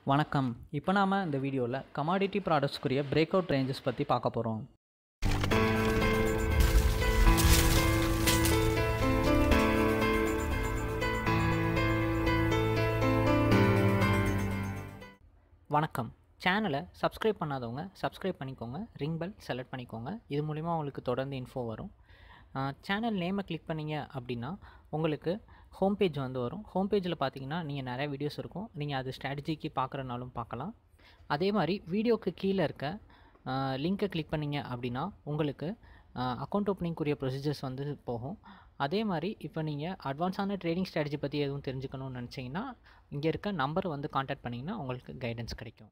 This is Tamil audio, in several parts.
வணக்கம் இப்போ நாம் இந்த வீடியோவில் கமாடிட்டி ப்ராடக்ட்ஸ்க்குரிய பிரேக் அவுட் ரேஞ்சஸ் பற்றி பார்க்க போகிறோம் வணக்கம் சேனலை சப்ஸ்கிரைப் பண்ணாதவங்க சப்ஸ்கிரைப் பண்ணிக்கோங்க ரிங் பெல் செலக்ட் பண்ணிக்கோங்க இது மூலிமா உங்களுக்கு தொடர்ந்து இன்ஃபோ வரும் சேனல் நேமை கிளிக் பண்ணீங்க அப்படின்னா உங்களுக்கு ஹோம் பேஜ் வந்து வரும் ஹோம் பேஜில் பார்த்தீங்கன்னா நீங்கள் நிறைய வீடியோஸ் இருக்கும் நீங்கள் அது ஸ்ட்ராட்டஜிக்கு பார்க்குறனாலும் பார்க்கலாம் அதே மாதிரி வீடியோக்கு கீழே இருக்க லிங்க்கை கிளிக் பண்ணீங்க அப்படின்னா உங்களுக்கு அக்கௌண்ட் ஓப்பனிங்குரிய ப்ரொசீஜர்ஸ் வந்து போகும் அதே மாதிரி இப்போ நீங்கள் அட்வான்ஸான ட்ரேடிங் ஸ்ட்ராட்டஜி பற்றி எதுவும் தெரிஞ்சுக்கணும்னு நினச்சிங்கன்னா இங்கே இருக்க நம்பர் வந்து காண்டாக்ட் பண்ணிங்கன்னா உங்களுக்கு கைடன்ஸ் கிடைக்கும்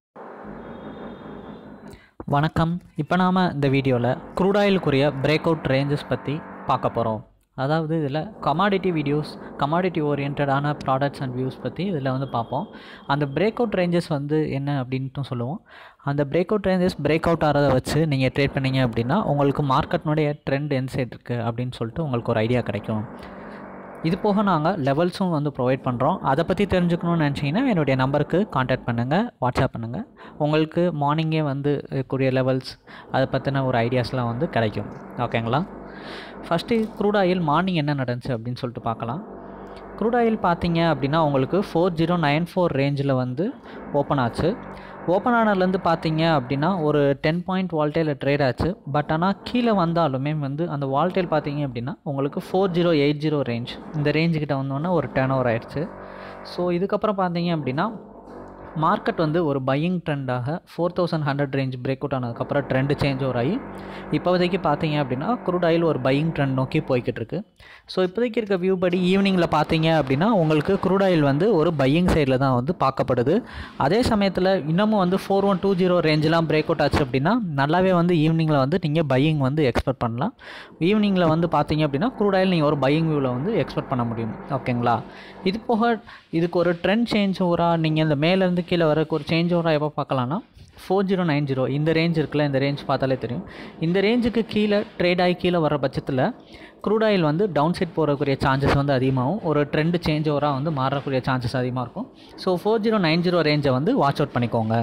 வணக்கம் இப்போ நாம் இந்த வீடியோவில் க்ரூட் ஆயிலுக்குரிய பிரேக் அவுட் ரேஞ்சஸ் பற்றி பார்க்க போகிறோம் அதாவது இதில் கமாடிட்டி வீடியோஸ் கமாடிட்டி ஓரியன்டான ப்ராடக்ட்ஸ் அண்ட் வியூஸ் பற்றி இதில் வந்து பார்ப்போம் அந்த பிரேக் அவுட் ரேஞ்சஸ் வந்து என்ன அப்படின்ட்டும் சொல்லுவோம் அந்த break out ranges break out ஆகிறத வச்சு நீங்கள் ட்ரேட் பண்ணீங்க அப்படின்னா உங்களுக்கு மார்க்கெட்னுடைய ட்ரெண்ட் எந்த சைடு இருக்குது அப்படின்னு சொல்லிட்டு உங்களுக்கு ஒரு ஐடியா கிடைக்கும் இது போக நாங்கள் லெவல்ஸும் வந்து ப்ரொவைட் பண்ணுறோம் அதை பற்றி தெரிஞ்சுக்கணும்னு நினச்சிங்கன்னா என்னுடைய நம்பருக்கு காண்டாக்ட் பண்ணுங்கள் வாட்ஸ்அப் பண்ணுங்கள் உங்களுக்கு மார்னிங்கே வந்து கூடிய லெவல்ஸ் அதை பற்றின ஒரு ஐடியாஸ்லாம் வந்து கிடைக்கும் ஓகேங்களா ஃபஸ்ட்டு க்ரூட் ஆயில் மார்னிங் என்ன நடந்துச்சு அப்படின்னு சொல்லிட்டு பார்க்கலாம் க்ரூட் ஆயில் பார்த்தீங்க அப்படின்னா உங்களுக்கு ஃபோர் ஜீரோ நைன் ஃபோர் ரேஞ்சில் வந்து ஓப்பன் ஆச்சு ஓப்பன் ஆனதுலேருந்து பார்த்தீங்க அப்படின்னா ஒரு டென் பாயிண்ட் வால்டேல ட்ரேட் ஆச்சு பட் ஆனால் கீழே வந்தாலுமே வந்து அந்த வால்டேல் பார்த்தீங்க அப்படின்னா உங்களுக்கு four zero eight zero range இந்த ரேஞ்சுக்கிட்ட வந்தோன்னே ஒரு டேர்ன் ஓவர் ஆயிடுச்சு ஸோ இதுக்கப்புறம் பார்த்தீங்க அப்படின்னா மார்க்கெட் வந்து ஒரு பையிங் ட்ரெண்டாக four thousand hundred range break out ஆனதுக்கப்புறம் ட்ரெண்டு சேஞ்ச் ஓவர் ஆகி இப்போதைக்கு பார்த்தீங்க அப்படின்னா குரூட் ஆயில் ஒரு பையிங் ட்ரெண்ட் நோக்கி போய்கிட்டு இருக்கு ஸோ இப்போதைக்கு இருக்க வியூ படி ஈவினிங்கில் பார்த்தீங்க அப்படின்னா உங்களுக்கு குரூட் ஆயில் வந்து ஒரு பையிங் சைடில் தான் வந்து பார்க்கப்படுது அதே சமயத்தில் இன்னமும் வந்து ஃபோர் ஒன் டூ ஜீரோ ரேஞ்செலாம் பிரேக் அவுட் ஆச்சு அப்படின்னா நல்லாவே வந்து ஈவினிங்கில் வந்து நீங்கள் பையிங் வந்து எக்ஸ்பெக்ட் பண்ணலாம் ஈவினிங்கில் வந்து பார்த்தீங்க அப்படின்னா குரூட் ஆயில் நீங்கள் ஒரு பையிங் வியூவில் வந்து எக்ஸ்பெக்ட் பண்ண முடியும் ஓகேங்களா இது போக இதுக்கு ஒரு ட்ரெண்ட் சேஞ்ச் ஓவராக நீங்கள் இந்த மேலேருந்து கீழே வரக்கு ஒரு சேஞ்ச் ஓவராக எப்போ பார்க்கலான்னா ஃபோர் ஜீரோ நைன் ஜீரோ இந்த ரேஞ்ச் இருக்குல்ல இந்த ரேஞ்ச் பார்த்தாலே தெரியும் இந்த ரேஞ்சுக்கு கீழே ட்ரேட் ஆகி கீழே வர பட்சத்தில் க்ரூட் ஆயில் வந்து டவுன் சைட் போகக்கூடிய சான்சஸ் வந்து அதிகமாகும் ஒரு ட்ரெண்ட் சேஞ்ச் ஓவராக வந்து மாறக்கூடிய சான்சஸ் அதிகமாக இருக்கும் so four zero nine zero ரேஞ்சை வந்து வாட்ச் அவுட் பண்ணிக்கோங்க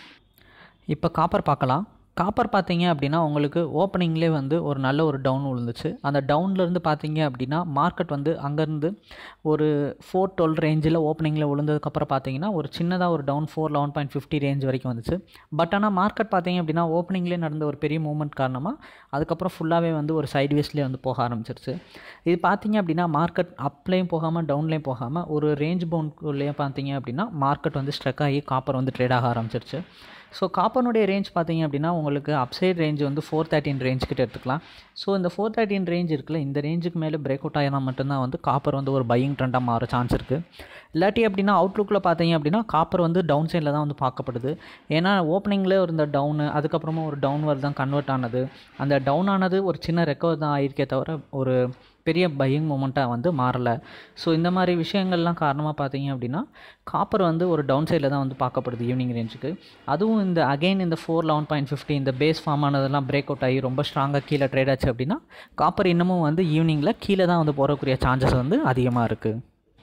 இப்போ காப்பர் பார்க்கலாம் காப்பர் பார்த்தீங்க அப்படின்னா உங்களுக்கு ஓப்பனிங்லேயே வந்து ஒரு நல்ல ஒரு டவுன் விழுந்துச்சு அந்த டவுன்லேருந்து பார்த்தீங்க அப்படின்னா மார்க்கெட் வந்து அங்கேருந்து ஒரு ஃபோர் டுவெல் ரேஞ்சில் ஓப்பனிங்கில் விழுந்ததுக்கப்புறம் பார்த்தீங்கன்னா ஒரு சின்னதாக ஒரு down four eleven point fifty range வரைக்கும் வந்துச்சு பட் ஆனால் மார்க்கெட் பார்த்தீங்க அப்படின்னா ஓப்பனிங்லேயே நடந்த ஒரு பெரிய மூவ்மெண்ட் காரணமாக அதுக்கப்புறம் ஃபுல்லாகவே வந்து ஒரு சைட் வேஸ்லேயே வந்து போக ஆரம்பிச்சிருச்சு இது பார்த்தீங்க அப்படின்னா மார்க்கெட் அப்லேயும் போகாமல் டவுன்லேயும் போகாமல் ஒரு ரேஞ்ச் பவுண்ட்குள்ளேயே பார்த்தீங்க அப்படின்னா மார்க்கெட் வந்து ஸ்ட்ரக் ஆகி காப்பர் வந்து ட்ரேட் ஆக ஆரம்பிச்சிருச்சு ஸோ காப்பனுடைய ரேஞ்ச் பார்த்தீங்க அப்படின்னா உங்களுக்கு அப்சைட் ரேஞ்ச் வந்து ஃபோர் தேர்ட்டின் ரேஞ்ச் கிட்ட எடுத்துக்கலாம் ஸோ இந்த ஃபோர் தேர்ட்டின் ரேஞ்ச் இருக்குல்ல இந்த ரேஞ்சுக்கு மேலே பிரேக் அவுட் ஆகினா மட்டும்தான் வந்து காப்பர் வந்து ஒரு பையிங் ட்ரெண்டாக மாற சான்ஸ் இருக்குது இல்லாட்டி அப்படின்னா அவுட்லுக்கில் பார்த்தீங்க அப்படின்னா காப்பர் வந்து டவுன் சைடில் தான் வந்து பார்க்கப்படுது ஏன்னா ஓப்பனிங்கில் இருந்த டவுனு அதுக்கப்புறமா ஒரு டவுன்வர் தான் கன்வெர்ட் ஆனது அந்த டவுன் ஆனது ஒரு சின்ன ரெக்கவர் தான் ஆயிருக்கே தவிர ஒரு பெரிய பையிங் மூமெண்ட்டாக வந்து மாறலை ஸோ இந்த மாதிரி விஷயங்கள்லாம் காரணமாக பார்த்தீங்க அப்படின்னா காப்பர் வந்து ஒரு டவுன் சைடில் தான் வந்து பார்க்கப்படுது ஈவினிங் ரேஞ்சுக்கு அதுவும் இந்த அகைன் இந்த ஃபோர் லெவன் பாயிண்ட் ஃபிஃப்டி இந்த பேஸ் ஃபார்ம் ஆனதெல்லாம் பிரேக் அவுட் ஆகி ரொம்ப ஸ்ட்ராங்காக கீழே ட்ரேட் ஆச்சு அப்படின்னா காப்பர் இன்னமும் வந்து ஈவினிங்கில் கீழே தான் வந்து போகக்கூடிய சான்சஸ் வந்து அதிகமாக இருக்குது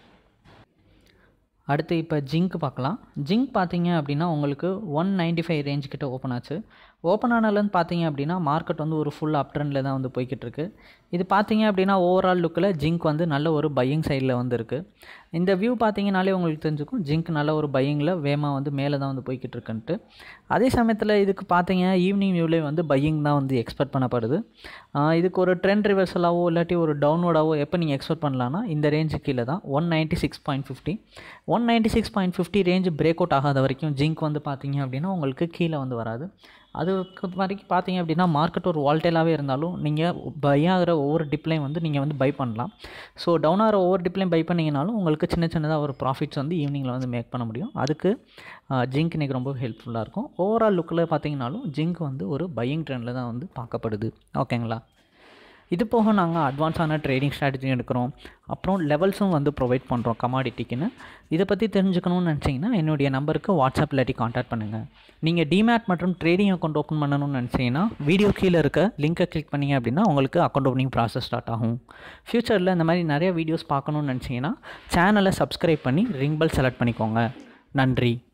அடுத்து இப்போ ஜிங்க் பார்க்கலாம் ஜிங்க் பார்த்தீங்க அப்படின்னா உங்களுக்கு ஒன் நைன்டி ஃபைவ் ரேஞ்ச் கிட்ட ஓப்பன் ஆச்சு ஓப்பன் ஆனதுலேருந்து பார்த்தீங்க அப்படின்னா மார்க்கெட் வந்து ஒரு ஃபுல் அப் ட்ரெண்டில் தான் வந்து போய்கிட்டு இருக்கு இது பார்த்தீங்க அப்படின்னா ஓவரால் லுக்கில் ஜிங்க் வந்து நல்ல ஒரு பையிங் சைடில் வந்து இருக்குது இந்த வியூ பார்த்தீங்கனாலே உங்களுக்கு தெரிஞ்சுக்கும் ஜிங்க் நல்ல ஒரு பையிங்கில் வேமாக வந்து மேலே தான் வந்து போய்கிட்டு இருக்குன்ட்டு அதே சமயத்தில் இதுக்கு பார்த்தீங்க ஈவினிங் வியூலேயே வந்து பையிங் தான் வந்து எக்ஸ்பெக்ட் பண்ணப்படுது இதுக்கு ஒரு ட்ரெண்ட் ரிவர்சலாவோ இல்லாட்டி ஒரு டவுன்வோர்டாவோ எப்போ நீங்கள் எக்ஸ்பெக்ட் பண்ணலான்னா இந்த ரேஞ்சு கீழே தான் one ninety six point fifty one ninety six point fifty range break out ஆகாத வரைக்கும் ஜிங்க் வந்து பார்த்தீங்க அப்படின்னா உங்களுக்கு கீழே வந்து வராது அதுக்கு வரைக்கும் பார்த்தீங்க அப்படின்னா மார்க்கெட் ஒரு வால்டேலாகவே இருந்தாலும் நீங்கள் பை ஆகிற ஒவ்வொரு டிப்லையும் வந்து நீங்கள் வந்து பை பண்ணலாம் ஸோ டவுன் ஆகிற ஒவ்வொரு டிப்லையும் பை பண்ணிங்கனாலும் உங்களுக்கு சின்ன சின்னதாக ஒரு ப்ராஃபிட்ஸ் வந்து ஈவினிங்கில் வந்து மேக் பண்ண முடியும் அதுக்கு ஜிங்க் இன்றைக்கி ரொம்ப ஹெல்ப்ஃபுல்லாக இருக்கும் ஓவரால் லுக்கில் பார்த்தீங்கனாலும் ஜிங்க் வந்து ஒரு பையிங் ட்ரெண்டில் தான் வந்து பார்க்கப்படுது ஓகேங்களா இது போக நாங்கள் அட்வான்ஸான ட்ரேடிங் ஸ்ட்ராட்டஜி எடுக்கிறோம் அப்புறம் லெவல்ஸும் வந்து ப்ரொவைட் பண்ணுறோம் கமாடிட்டிக்குன்னு இதை பற்றி தெரிஞ்சுக்கணும்னு நினச்சிங்கன்னா என்னுடைய நம்பருக்கு வாட்ஸ்அப் இல்லாட்டி காண்டாக்ட் பண்ணுங்கள் நீங்கள் டிமேட் மற்றும் ட்ரேடிங் அக்கௌண்ட் ஓப்பன் பண்ணணும்னு நினச்சிங்கன்னா வீடியோ கீழே இருக்க லிங்கை கிளிக் பண்ணிங்க அப்படின்னா உங்களுக்கு அக்கௌண்ட் ஓப்பனிங் ப்ராசஸ் ஸ்டார்ட் ஆகும் ஃப்யூச்சரில் இந்த மாதிரி நிறைய வீடியோஸ் பார்க்கணுன்னு நினச்சிங்கன்னா சேனலை சப்ஸ்கிரைப் பண்ணி ரிங் பெல் செலக்ட் பண்ணிக்கோங்க நன்றி